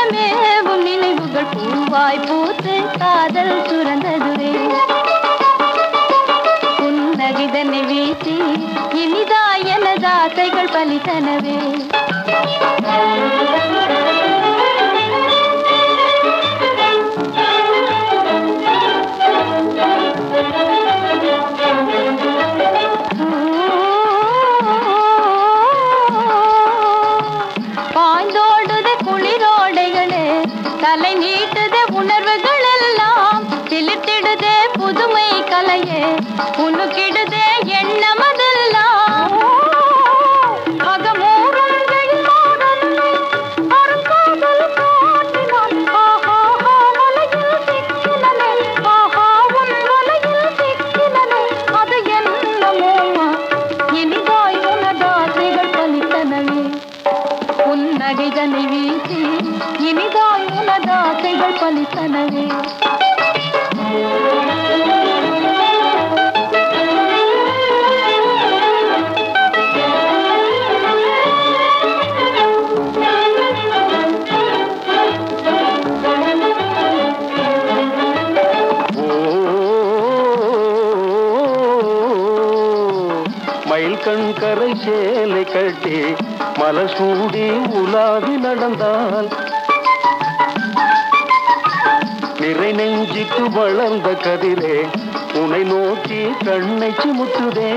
மனமேவும் நினைவுகள் பூவாய் பூத்து காதல் சுரந்ததுவே புன்னகிதனை வீசி இனிதாய் எனது ஆசைகள் பலித்தனவே பாய்ந்தோடுது குளிரோடைகளே தலை நீட்டுது உணர்வுகள் எல்லாம் சிலிர்த்திடுதே புதுமை கலையே உனக்கிடுதே எண்ணமதெல்லாம் அகமூறும் எழிலாடன்னை அருங்காதல் காட்டினான். ஆஹா, ஆஹா, வலையில் சிக்கினனே. ஆஹா, உன் வலையில் சிக்கினனே. அது என்னமோமா, இனிதாய் உனதாசைகள் பலித்தனவே புன்னகைதனை வீசி இனிதாய் உனதாசைகள் பலித்தனவே மயில் கண் கரை சேலை கட்டி மலர் சூடி உலாவி நடந்தால் நிறை நெஞ்சிக்கு வளர்ந்த கதிரே உனை நோக்கி கண்ணை சிமுத்துதே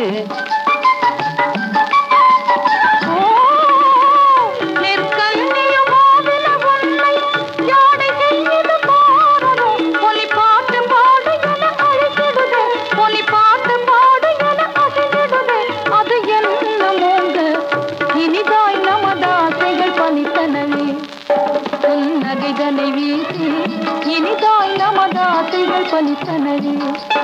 நெற்கண்ணியும் மாவில உன்னை யாடை செய்து பாடனோ ஒலி பாட்டு பாடு என அழைத்திடுதே ஒலி பாட்டு பாடு என அசைத்திடுதே அது என்ன மோங்க இனிதாய் நமதாசைகள் பலித்தனவே புன்னகைதனை வீசி இனிதாய் நமதாசைகள் பலித்தனவே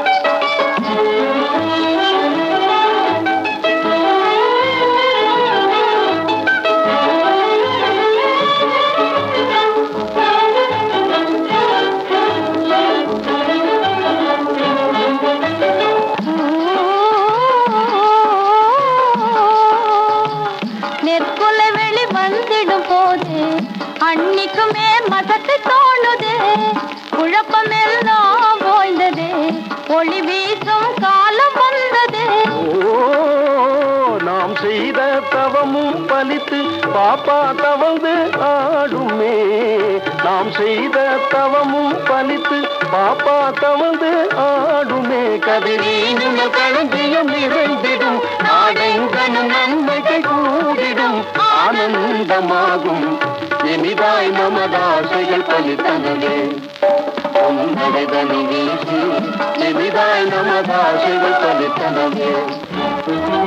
நெற்குல வெளி வந்திடும் போது அன்னிக்குமே மதத்து தோணுதே குழப்பமெல்லாம் ஓய்ந்ததே ஒளி வீசும் காலம் வந்ததே ஓ நாம் செய்த தவமும் பலித்து பாப்பா தவழ்ந்து ஆடுமே நாம் செய்த தவமும் பலித்து பாப்பா தவழ்ந்து ஆடுமே கதிரீனும் களஞ்சியம் நிறைந்திடும் நாடெங்கனும் நன்மைகள் கூடிடும் ஆனந்தமாகும் இனிதாய் நமதாசைகள் பலித்தனவே பொன்னடைதனி வீசி இனிதாய் நமதாசைகள் பலித்தனவே